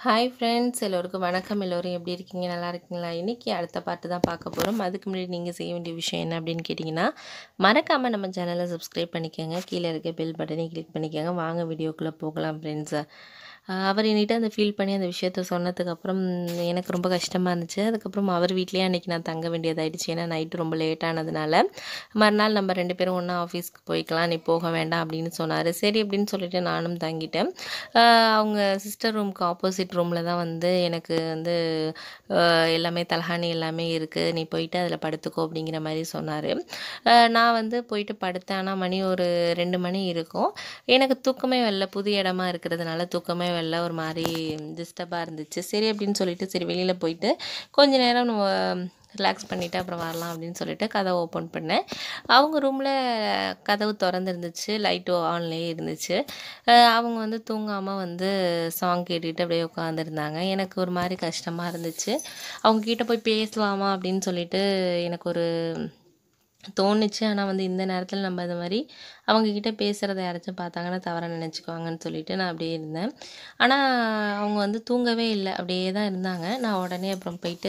hi friends எல்லோருக்கும் வணக்கம் எல்லோரும் எப்படி இருக்கீங்க நல்லா இருக்கீங்களா இன்றைக்கி அடுத்த பாட்டு தான் பார்க்க போகிறோம் அதுக்கு முன்னாடி நீங்கள் செய்ய வேண்டிய விஷயம் என்ன அப்படின்னு கேட்டிங்கன்னா மறக்காமல் நம்ம சேனலை சப்ஸ்கிரைப் பண்ணிக்கோங்க கீழே இருக்க பெல் பட்டனை கிளிக் பண்ணிக்கோங்க வாங்க வீடியோக்குள்ளே போகலாம் ஃப்ரெண்ட்ஸை அவர் என்கிட்ட அந்த ஃபீல் பண்ணி அந்த விஷயத்த சொன்னதுக்கப்புறம் எனக்கு ரொம்ப கஷ்டமாக இருந்துச்சு அதுக்கப்புறம் அவர் வீட்லேயே அன்றைக்கி நான் தங்க வேண்டியதாயிடுச்சு ஏன்னா நைட்டு ரொம்ப லேட்டானதுனால மறுநாள் நம்ம ரெண்டு பேரும் ஒன்றா ஆஃபீஸ்க்கு போய்க்கலாம் நீ போக வேண்டாம் அப்படின்னு சொன்னார் சரி அப்படின்னு சொல்லிட்டு நானும் தங்கிட்டேன் ஆஹ் அவங்க சிஸ்டர் ரூமுக்கு ஆப்போசிட் ரூமில் தான் வந்து எனக்கு வந்து ஆஹ் எல்லாமே தலகாணி எல்லாமே இருக்குது நீ போயிட்டு அதில் படுத்துக்கோ அப்படிங்கிற மாதிரி சொன்னார் நான் வந்து போயிட்டு படுத்தேன் ஆனால் மணி ஒரு ரெண்டு மணி இருக்கும் எனக்கு தூக்கமே வரல புது இடமா இருக்கிறதுனால தூக்கமே வரல ஒரு மாதிரி டிஸ்டர்பாக இருந்துச்சு சரி அப்படின்னு சொல்லிட்டு சரி வெளியில் போயிட்டு கொஞ்ச நேரம் நம்ம ரிலாக்ஸ் பண்ணிவிட்டு அப்புறம் வரலாம் அப்படின்னு சொல்லிட்டு கதவை ஓப்பன் பண்ணேன் அவங்க ரூமில் கதவு திறந்துருந்துச்சு லைட்டு ஆன்லேயே இருந்துச்சு அஹ் அவங்க வந்து தூங்காமல் வந்து சாங் கேட்டுக்கிட்டு அப்படியே உட்காந்துருந்தாங்க எனக்கு ஒரு மாதிரி கஷ்டமாக இருந்துச்சு அவங்க கிட்ட போய் பேசலாமா அப்படின்னு சொல்லிட்டு எனக்கு ஒரு தோணுச்சு ஆனால் வந்து இந்த நேரத்தில் நம்ம இது மாதிரி அவங்கக்கிட்ட பேசுகிறத யாராச்சும் பார்த்தாங்கன்னா தவறாக நினச்சிக்குவாங்கன்னு சொல்லிட்டு நான் அப்படியே இருந்தேன் ஆனால் அவங்க வந்து தூங்கவே இல்லை அப்படியே தான் இருந்தாங்க நான் உடனே அப்புறம் போயிட்டு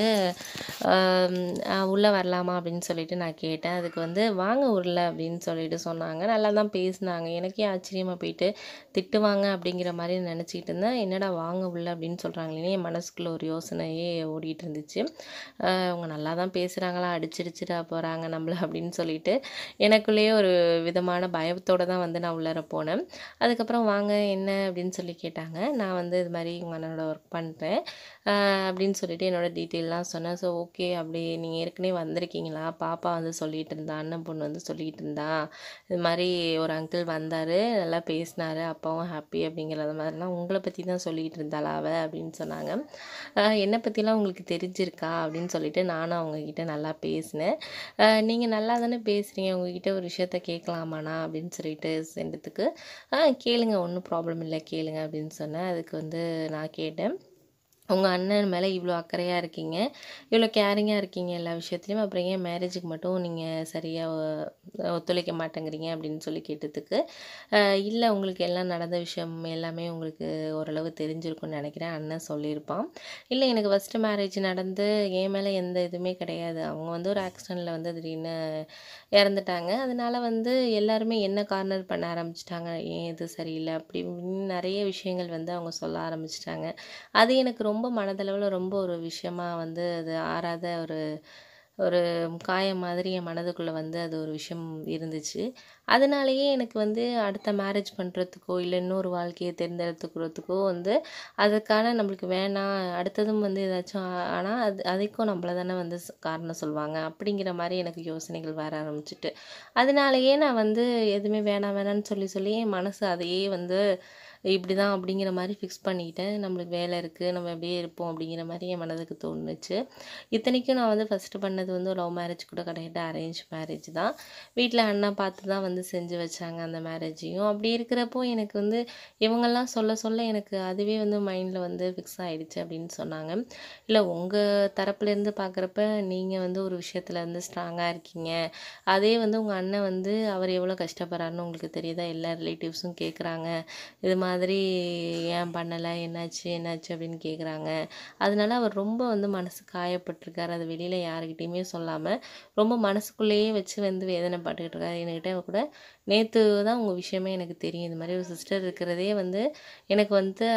உள்ளே வரலாமா அப்படின்னு சொல்லிட்டு நான் கேட்டேன் அதுக்கு வந்து வாங்க உள்ள அப்படின்னு சொல்லிட்டு சொன்னாங்க நல்லா தான் பேசினாங்க எனக்கே ஆச்சரியமாக போயிட்டு திட்டுவாங்க அப்படிங்கிற மாதிரி நினச்சிக்கிட்டு இருந்தேன் என்னடா வாங்க உள்ள அப்படின்னு சொல்கிறாங்களே என் மனசுக்குள்ளே ஒரு யோசனையே ஓடிட்டு இருந்துச்சு ஆஹ் அவங்க நல்லா தான் பேசுகிறாங்களா அடிச்சிடிச்சிடா போகிறாங்க நம்மள அப்படின்னு சொல்லிட்டு எனக்குள்ளேயே ஒரு விதமான பயத்தோடு தான் வந்து நான் உள்ளார போனேன் அதுக்கப்புறம் வாங்க என்ன அப்படின்னு சொல்லி கேட்டாங்க நான் வந்து இது மாதிரி உங்கள் அண்ணனோட ஒர்க் பண்ணுறேன் அப்படின்னு சொல்லிட்டு என்னோட டீட்டெயிலாம் சொன்னேன் ஸோ ஓகே அப்படி நீங்கள் ஏற்கனவே வந்திருக்கீங்களா பாப்பா வந்து சொல்லிகிட்டு இருந்தா அண்ணன் பொண்ணு வந்து சொல்லிகிட்டு இருந்தா இது மாதிரி ஒரு அங்கிள் வந்தார் நல்லா பேசினாரு அப்பாவும் ஹாப்பி அப்படிங்கிறது மாதிரிலாம் உங்களை பற்றி தான் சொல்லிகிட்டு இருந்தாளா அவ அப்படின்னு சொன்னாங்க ஆஹ் என்னை பற்றிலாம் உங்களுக்கு தெரிஞ்சிருக்கா அப்படின்னு சொல்லிட்டு நானும் அவங்கக்கிட்ட நல்லா பேசினேன் நீங்கள் நல்லா தானே பேசுகிறீங்க உங்ககிட்ட ஒரு விஷயத்த கேட்கலாமாண்ணா அப்படின்னு சொல்லிட்டு சென்றதுக்கு ஆ கேளுங்க ஒன்றும் ப்ராப்ளம் இல்லை கேளுங்க அப்படின்னு சொன்னேன் அதுக்கு வந்து நான் கேட்டேன் உங்கள் அண்ணன் மேலே இவ்வளோ அக்கறையாக இருக்கீங்க இவ்வளோ கேரிங்காக இருக்கீங்க எல்லா விஷயத்துலையும் அப்புறம் ஏன் மேரேஜுக்கு மட்டும் நீங்கள் சரியாக ஒத்துழைக்க மாட்டேங்கிறீங்க அப்படின்னு சொல்லி கேட்டதுக்கு இல்லை உங்களுக்கு எல்லாம் நடந்த விஷயம் எல்லாமே உங்களுக்கு ஓரளவு தெரிஞ்சிருக்கும்னு நினைக்கிறேன் அண்ணன் சொல்லியிருப்பான் இல்லை எனக்கு ஃபஸ்ட்டு மேரேஜ் நடந்து என் மேலே எந்த இதுவுமே கிடையாது அவங்க வந்து ஒரு ஆக்சிடெண்ட்டில் வந்து திடீர்னு இறந்துட்டாங்க அதனால வந்து எல்லாருமே என்ன கார்னர் பண்ண ஆரம்பிச்சிட்டாங்க ஏன் இது சரியில்லை அப்படி இப்படின்னு நிறைய விஷயங்கள் வந்து அவங்க சொல்ல ஆரம்பிச்சிட்டாங்க அது எனக்கு ரொம்ப மனதளவில் ரொம்ப ஒரு விஷயமா வந்து அது ஆறாத ஒரு ஒரு காயம் மாதிரி என் மனதுக்குள்ளே வந்து அது ஒரு விஷயம் இருந்துச்சு அதனாலேயே எனக்கு வந்து அடுத்த மேரேஜ் பண்ணுறதுக்கோ இல்லை இன்னொரு வாழ்க்கையை தேர்ந்தெடுத்துக்கிறதுக்கோ வந்து அதுக்கான நம்மளுக்கு வேணாம் அடுத்ததும் வந்து ஏதாச்சும் ஆனால் அது அதுக்கும் நம்மள தானே வந்து ஸ்- காரணம் சொல்லுவாங்க அப்படிங்கிற மாதிரி எனக்கு யோசனைகள் வர ஆரம்பிச்சிட்டு அதனாலேயே நான் வந்து எதுவுமே வேணாம் வேணாம்னு சொல்லி சொல்லி என் மனசு அதையே வந்து இப்படி தான் அப்படிங்கிற மாதிரி ஃபிக்ஸ் பண்ணிக்கிட்டேன் நம்மளுக்கு வேலை இருக்குது நம்ம அப்படியே இருப்போம் அப்படிங்கிற மாதிரி என் மனதுக்கு தோணுச்சு இத்தனைக்கும் நான் வந்து ஃபஸ்ட்டு பண்ணது வந்து லவ் மேரேஜ் கூட கிடையாது அரேஞ்ச் மேரேஜ் தான் வீட்டில் அண்ணா பார்த்து தான் வந்து செஞ்சு வச்சாங்க அந்த மேரேஜையும் அப்படி இருக்கிறப்போ எனக்கு வந்து இவங்கெல்லாம் சொல்ல சொல்ல எனக்கு அதுவே வந்து மைண்டில் வந்து ஃபிக்ஸ் ஆகிடுச்சு அப்படின்னு சொன்னாங்க இல்லை உங்கள் தரப்புலேருந்து பார்க்குறப்ப நீங்கள் வந்து ஒரு விஷயத்தில் வந்து ஸ்ட்ராங்காக இருக்கீங்க அதே வந்து உங்கள் அண்ணன் வந்து அவர் எவ்வளோ கஷ்டப்படுறாருன்னு உங்களுக்கு தெரியுதா எல்லா ரிலேட்டிவ்ஸும் கேட்குறாங்க இது மாதிரி ஏன் பண்ணலை என்னாச்சு என்னாச்சு அப்படின்னு கேட்குறாங்க அதனால அவர் ரொம்ப வந்து மனசு காயப்பட்டிருக்காரு அது வெளியில் யாருக்கிட்டேயுமே சொல்லாமல் ரொம்ப மனசுக்குள்ளேயே வச்சு வந்து வேதனைப்பட்டுக்கிட்டு இருக்காரு என்கிட்ட கூட நேற்று தான் உங்கள் விஷயமே எனக்கு தெரியும் இந்த மாதிரி ஒரு சிஸ்டர் இருக்கிறதே வந்து எனக்கு வந்து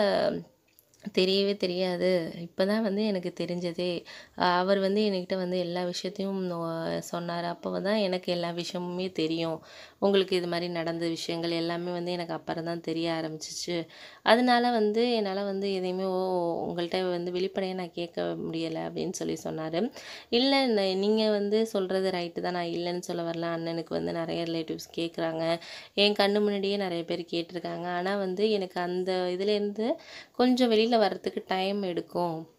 தெரியவே தெரியாது இப்போ தான் வந்து எனக்கு தெரிஞ்சதே அஹ் அவர் வந்து என்கிட்ட வந்து எல்லா விஷயத்தையும் சொன்னார் அப்போ தான் எனக்கு எல்லா விஷயமுமே தெரியும் உங்களுக்கு இது மாதிரி நடந்த விஷயங்கள் எல்லாமே வந்து எனக்கு அப்புறம் தான் தெரிய ஆரம்பிச்சிச்சு அதனால வந்து என்னால் வந்து எதையுமே ஓ உங்கள்கிட்ட வந்து வெளிப்படையாக நான் கேட்க முடியலை அப்படின்னு சொல்லி சொன்னார் இல்லை நீங்கள் வந்து சொல்கிறது ரைட்டு தான் நான் இல்லைன்னு சொல்ல வரல அண்ணனுக்கு வந்து நிறைய ரிலேட்டிவ்ஸ் கேட்குறாங்க என் கண்ணு முன்னாடியே நிறைய பேர் கேட்டிருக்காங்க ஆனால் வந்து எனக்கு அந்த இதுலேருந்து கொஞ்சம் வெளியில் வர்றதுக்கு டைம் எடுக்கும்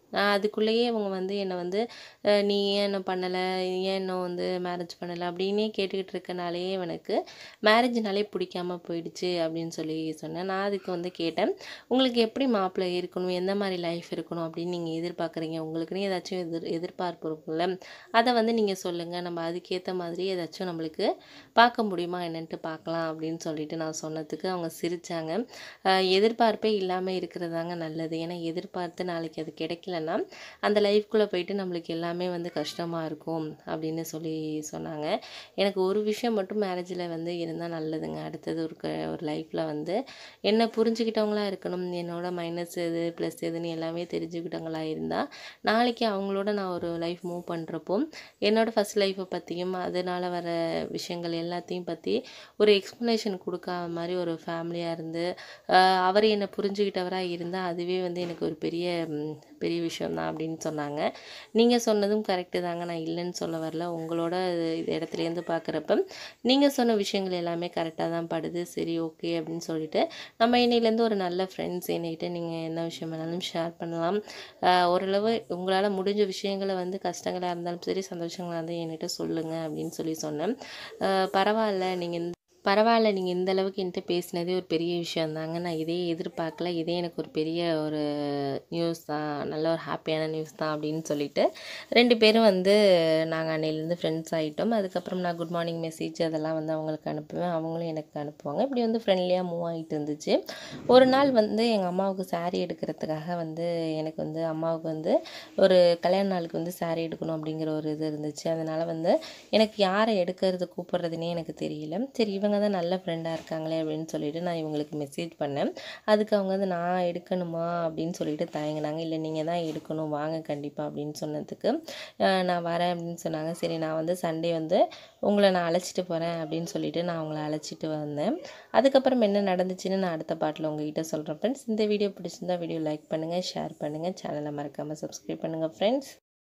நான் அதுக்குள்ளேயே இவங்க வந்து என்னை வந்து அஹ், நீ ஏன் இன்னும் பண்ணலை ஏன் இன்னும் வந்து மேரேஜ் பண்ணலை அப்படின்னே கேட்டுக்கிட்டு இருக்கனாலே எனக்கு மேரேஜ்னாலே பிடிக்காம போயிடுச்சு அப்படின்னு சொல்லி சொன்னேன் நான் அதுக்கு வந்து கேட்டேன் உங்களுக்கு எப்படி மாப்பிள்ளை இருக்கணும் எந்த மாதிரி லைஃப் இருக்கணும் அப்படின்னு நீங்கள் எதிர்பார்க்குறீங்க உங்களுக்குன்னு ஏதாச்சும் எதிர் எதிர்பார்ப்பு இருக்கும்ல அதை வந்து நீங்கள் சொல்லுங்கள் நம்ம அதுக்கேற்ற மாதிரி ஏதாச்சும் நம்மளுக்கு பார்க்க முடியுமா என்னன்ட்டு பார்க்கலாம் அப்படின்னு சொல்லிட்டு நான் சொன்னதுக்கு அவங்க சிரித்தாங்க எதிர்பார்ப்பே இல்லாமல் இருக்கிறதாங்க நல்லது ஏன்னா எதிர்பார்த்து நாளைக்கு அது கிடைக்கலன்னா அந்த லைஃப்குள்ளே போயிட்டு நம்மளுக்கு எல்லாமே வந்து கஷ்டமாக இருக்கும் அப்படின்னு சொல்லி சொன்னாங்க எனக்கு ஒரு விஷயம் மட்டும் மேரேஜில் வந்து இருந்தால் நல்லதுங்க அடுத்தது ஒரு க- ஒரு லைஃப்பில் வந்து என்னை புரிஞ்சுக்கிட்டவங்களா இருக்கணும் என்னோட மைனஸ் எது ப்ளஸ் எதுன்னு எல்லாமே தெரிஞ்சுக்கிட்டவங்களா இருந்தால் நாளைக்கு அவங்களோட நான் ஒரு லைஃப் மூவ் பண்ணுறப்போ என்னோட ஃபஸ்ட் லைஃப்பை பற்றியும் அதனால் வர விஷயங்கள் எல்லாத்தையும் பற்றி ஒரு எக்ஸ்ப்ளனேஷன் கொடுக்காத மாதிரி ஒரு ஃபேமிலியாக இருந்து ஆஹ் அவர் என்னை புரிஞ்சுக்கிட்டவராக இருந்தால் அதுவே வந்து எனக்கு ஒரு பெரிய ம், பெரிய விஷயம் தான் அப்படின்னு சொன்னாங்க நீங்கள் சொன்னதும் கரெக்டு தாங்க நான் இல்லைன்னு சொல்ல வரல உங்களோட இது இடத்துலேருந்து பார்க்குறப்ப நீங்கள் சொன்ன விஷயங்கள் எல்லாமே கரெக்டாக தான் படுது சரி ஓகே அப்படின்னு சொல்லிட்டு நம்ம இன்னையிலேருந்து ஒரு நல்ல ஃப்ரெண்ட்ஸ் என்கிட்ட நீங்கள் என்ன விஷயம் வேணாலும் ஷேர் பண்ணலாம் ஆஹ் ஓரளவு உங்களால் முடிஞ்ச விஷயங்களை வந்து கஷ்டங்களாக இருந்தாலும் சரி சந்தோஷங்களாக இருந்தாலும் என்கிட்ட சொல்லுங்கள் அப்படின்னு சொல்லி சொன்னேன் ஆஹ் பரவாயில்ல நீங்கள் பரவாயில்ல நீங்கள் இந்த அளவுக்கு என்கிட்ட பேசினதே ஒரு பெரிய விஷயம் தாங்க நான் இதே எதிர்பார்க்கல இதே எனக்கு ஒரு பெரிய ஒரு நியூஸ் தான் நல்ல ஒரு ஹாப்பியான நியூஸ் தான் அப்படின்னு சொல்லிட்டு ரெண்டு பேரும் வந்து நாங்கள் அன்னையிலேருந்து ஃப்ரெண்ட்ஸ் ஆகிட்டோம் அதுக்கப்புறம் நான் குட் மார்னிங் மெசேஜ் அதெல்லாம் வந்து அவங்களுக்கு அனுப்புவேன் அவங்களும் எனக்கு அனுப்புவாங்க இப்படி வந்து ஃப்ரெண்ட்லியாக மூவ் ஆகிட்டு இருந்துச்சு ஒரு நாள் வந்து எங்கள் அம்மாவுக்கு saree எடுக்கிறதுக்காக வந்து எனக்கு வந்து அம்மாவுக்கு வந்து ஒரு கல்யாண நாளுக்கு வந்து saree எடுக்கணும் அப்படிங்கிற ஒரு இது இருந்துச்சு அதனால் வந்து எனக்கு யாரை எடுக்கிறது கூப்பிட்றதுனே எனக்கு தெரியல சரி இவங்க தான் நல்ல ஃப்ரெண்டாக இருக்காங்களே அப்படின்னு சொல்லிட்டு நான் இவங்களுக்கு மெசேஜ் பண்ணேன் அதுக்கு அவங்க வந்து நான் எடுக்கணுமா அப்படின்னு சொல்லிட்டு தயங்கினாங்க இல்லை நீங்கள் தான் எடுக்கணும் வாங்க கண்டிப்பாக அப்படின்னு சொன்னதுக்கு அஹ் நான் வரேன் அப்படின்னு சொன்னாங்க சரி நான் வந்து சண்டே வந்து உங்களை நான் அழைச்சிட்டு போகிறேன் அப்படின்னு சொல்லிட்டு நான் அவங்கள அழைச்சிட்டு வந்தேன் அதுக்கப்புறம் என்ன நடந்துச்சுன்னு நான் அடுத்த பாட்டில் உங்ககிட்ட சொல்கிறேன் ஃப்ரெண்ட்ஸ் இந்த வீடியோ பிடிச்சிருந்தா வீடியோ லைக் பண்ணுங்கள் ஷேர் பண்ணுங்கள் சேனலை மறக்காமல் சப்ஸ்கிரைப் பண்ணுங்கள் ஃப்ரெண்ட்ஸ்